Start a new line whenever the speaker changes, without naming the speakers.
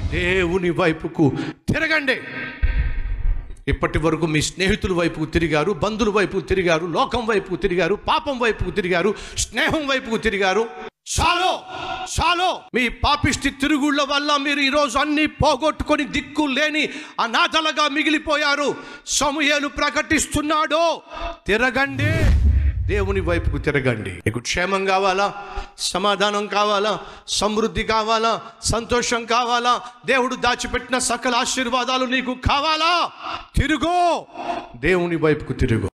దేవుని వైపుకు తిరగండి ఇప్పటి వరకు మీ స్నేహితుల వైపుకు తిరిగారు బంధువుల వైపుకు తిరిగారు లోకం వైపుకు తిరిగారు పాపం వైపుకు తిరిగారు స్నేహం వైపుకు తిరిగారు చాలో చాలో మీ పాపిష్టి తిరుగుళ్ళ వల్ల మీరు ఈరోజు అన్ని పోగొట్టుకొని దిక్కు లేని అనాథలుగా మిగిలిపోయారు సమూహలు ప్రకటిస్తున్నాడు తిరగండి దేవుని వైపుకు తిరగండి నీకు క్షేమం కావాలా సమాధానం కావాలా సమృద్ధి కావాలా సంతోషం కావాలా దేవుడు దాచిపెట్టిన సకల ఆశీర్వాదాలు నీకు కావాలా తిరుగు దేవుని వైపుకు తిరుగు